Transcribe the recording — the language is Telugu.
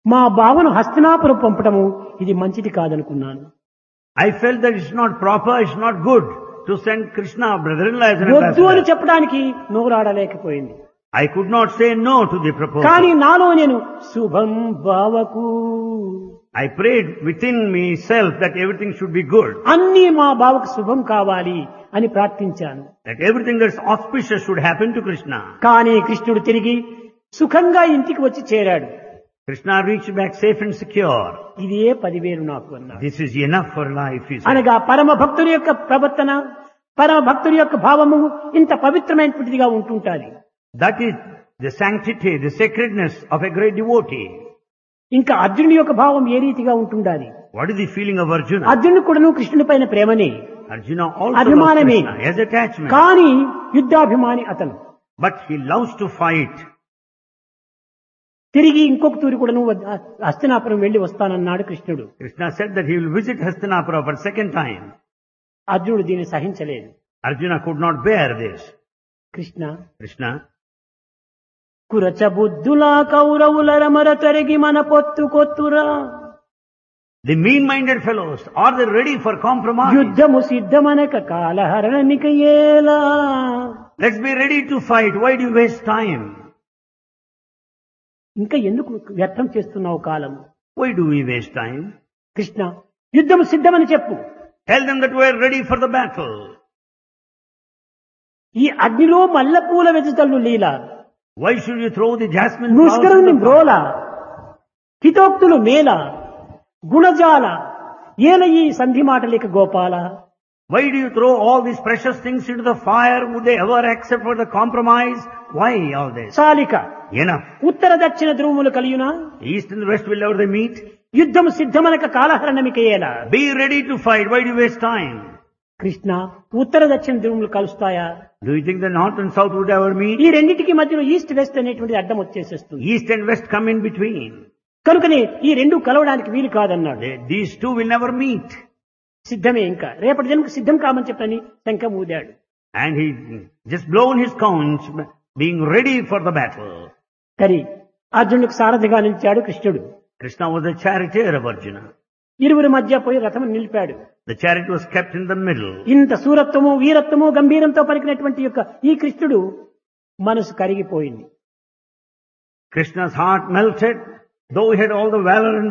మా బావను హస్తినాపురం పంపటము ఇది మంచిది కాదనుకున్నాను I felt that it's not proper, it's not good to send Krishna, brother-in-law, as an వద్దు అని ambassador. చెప్పడానికి నోరాడలేకపోయింది I could not say no to the proposal. కానీ నాలో నేను శుభం బావకు I prayed within myself that everything should be good, అన్నీ మా బావకు శుభం కావాలి అని ప్రార్థించాను that everything that's auspicious should happen to Krishna. కానీ కృష్ణుడు తిరిగి సుఖంగా ఇంటికి వచ్చి చేరాడు Krishna reached back safe and secure. ఇదే పదివేలు నాకు అన్నాడు This is enough for life, he said. అనగా పరమ భక్తుడి యొక్క ప్రవర్తన పరమ భక్తుడి యొక్క భావము ఇంత పవిత్రమైనటువంటిదిగా ఉంటుంటాది That is the sanctity, the sacredness of a great devotee. ఇంకా అర్జునుడి యొక్క భావం ఏ రీతిగా ఉంటుండాలి What is the feeling of Arjuna? అర్జునుడు కూడాను కృష్ణుడి పైన ప్రేమనే Arjuna also loves అభిమానమే Krishna, he has attachment. కానీ యుద్ధాభిమాని అతను But he loves to fight. తిరిగి ఇంకొక తూరి కూడాను హస్తినాపురం వెళ్లి వస్తానన్నాడు కృష్ణుడు Krishna said that he will visit Hastinapura for second time. అర్జునుడు దీన్ని సహించలేదు Arjuna could not bear this. Krishna Krishna, కురచ బుద్ధులా కౌరవుల రమర తరిగి మన పొత్తు కొత్తురా the mean-minded fellows, are they ready for compromise? యుద్ధము సిద్ధమనక కాలహరణమిక ఏలా Let's be ready to fight. Why do you waste time? ఇంకా ఎందుకు వ్యర్థం చేస్తున్నావు కాలం Why do we waste time? Krishna యుద్ధము సిద్ధమని చెప్పు Tell them that we are ready for the battle. ఈ అగ్నిలో మల్లెపూల వెజతలు లీల Why should you throw the jasmine flowers in ముష్కరుని the fire? బ్రోల హితోక్తులు మేల గుణజాల ఏల ఈ సంధి మాటలిక Gopala Why do you throw all these precious things into the fire? Would they ever accept for the compromise? Why all this? సాలిక Enough. ఉత్తర దక్షిణ ధ్రువములు కలియునా East and the west will never they meet. యుద్ధము సిద్ధమనక కాలహరణమిక ఏలా Be ready to fight. Why do you waste time? Krishna ఉత్తర దక్షిణ ధ్రువములు కలుస్తాయా Do you think the north and south would ever meet? ఈ రెండింటికి మధ్యలో ఈస్ట్ వెస్ట్ అనేటువంటి అడ్డం వచ్చేసేస్తుంది East and west come in between. కనుకనే ఈ రెండు కలవడానికి వీలు కాదన్నాడు They- these two will never meet. సిద్ధమే ఇంకా రేపటి జన్మకు సిద్ధం కామని చెప్పని శంఖం ఊదాడు And he just blown his conch, being ready for the battle. కరి అర్జునుడికి సారథిగా నిలిచాడు కృష్ణుడు Krishna was the charioteer of Arjuna. ఇరువురి మధ్య పోయి రథం నిలిపాడు The chariot was kept in the middle. ఇంత సూరత్వము వీరత్వము గంభీరంతో పలికినటువంటి యొక్క ఈ కృష్ణుడు మనసు కరిగిపోయింది Krishna's heart melted, though he had all the valor and